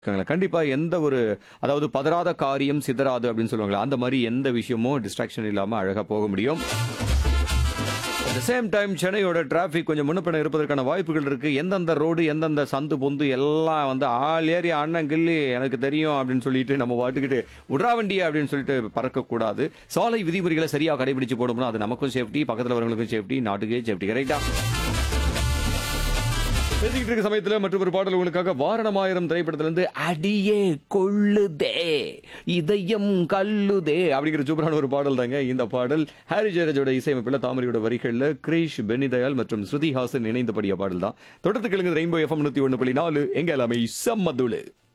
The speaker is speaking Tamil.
இருக்காங்களா? கண்டிப்பா எந்த ஒரு அதாவது பதறாத காரியம் சிதறாது அப்படின்னு சொல்லுவாங்கல்ல, அந்த மாரி எந்த விஷயமும் டிஸ்ட்ராக்ஷன் இல்லாம அழகா போக முடியும். அட் த சேம் டைம் சென்னையோட டிராஃபிக் கொஞ்சம் முன்ன பின்ன இருப்பதற்கான வாய்ப்புகள் இருக்கு. எந்தெந்த ரோடு, எந்தெந்த சந்து பொந்து எல்லாம் வந்து ஆள் ஏறி அண்ணன் கில்லி எனக்கு தெரியும் அப்படின்னு சொல்லிட்டு நம்ம பாட்டுக்கிட்டு உட்றா வண்டியா அப்படின்னு சொல்லிட்டு பறக்கக்கூடாது. சாலை விதிமுறைகளை சரியா கடைபிடிச்சு போனோம்னா அது நமக்கும் சேஃப்டி, பக்கத்துல வரவங்களுக்கும் சேஃப்டி, நாட்டுக்கே சேஃப்டி. கரெக்ட்டா? பேசிக்கிட்டு இருக்க சமயத்துல மற்றும் ஒரு பாடல் உங்களுக்காக வாரணமாயிரம் திரைப்படத்திலிருந்து அடியே கொள்ளுதே இதயம் கல்லுதே அப்படிங்கிற சூப்பரான ஒரு பாடல் தாங்க இந்த பாடல் ஹாரி ஜெயராஜோட இசையமைப்பில் தாமரையோட வரிகள்ல கிரீஷ் பெனிதயால் மற்றும் ஸ்ருதி ஹாசன் இணைந்தபடிய பாடல் தான் தொடர்ந்து கேளுங்க ரெயின்போ எஃப்எம் நூத்தி ஒன்று புள்ளி நாலு எங்க எல்லாமே செம்மதுளு